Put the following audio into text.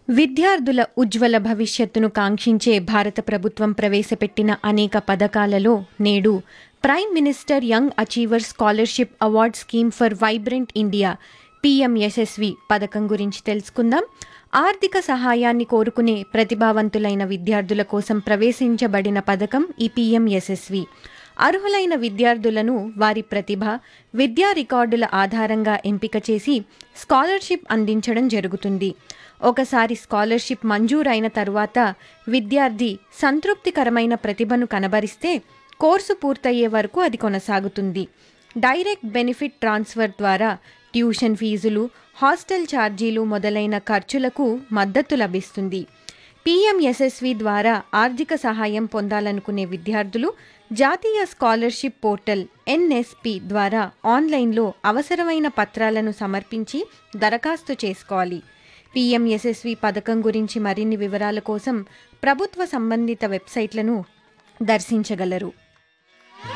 విద్యార్థుల ఉజ్వల భవిష్యత్తును కాంక్షించే భారత ప్రభుత్వం ప్రవేశపెట్టిన అనేక పథకాలలో నేడు prime minister young achiever scholarship award scheme for vibrant India PMSSV పథకం గురించి తెలుసుకుందాం ఆర్థిక సహాయాన్ని కోరుకునే ప్రతిభావంతులైన విద్యార్థుల కోసం ప్రవేశించబడిన పథకం ఈ పీఎంఎస్ఎస్వి అర్హులైన విద్యార్థులను వారి ప్రతిభ విద్యా రికార్డుల ఆధారంగా ఎంపిక చేసి స్కాలర్షిప్ అందించడం జరుగుతుంది ఒకసారి స్కాలర్షిప్ మంజూరైన తరువాత విద్యార్థి సంతృప్తికరమైన ప్రతిభను కనబరిస్తే కోర్సు పూర్తయ్యే వరకు అది కొనసాగుతుంది డైరెక్ట్ బెనిఫిట్ ట్రాన్స్ఫర్ ద్వారా ట్యూషన్ ఫీజులు హాస్టల్ ఛార్జీలు మొదలైన ఖర్చులకు మద్దతు లభిస్తుంది పీఎంఎస్ఎస్వి ద్వారా ఆర్థిక సహాయం పొందాలనుకునే విద్యార్థులు జాతీయ స్కాలర్షిప్ పోర్టల్ ఎన్ఎస్పి ద్వారా ఆన్లైన్లో అవసరమైన పత్రాలను సమర్పించి దరఖాస్తు చేసుకోవాలి పీఎంఎస్ఎస్వి పథకం గురించి మరిన్ని వివరాల కోసం ప్రభుత్వ సంబంధిత వెబ్సైట్లను దర్శించగలరు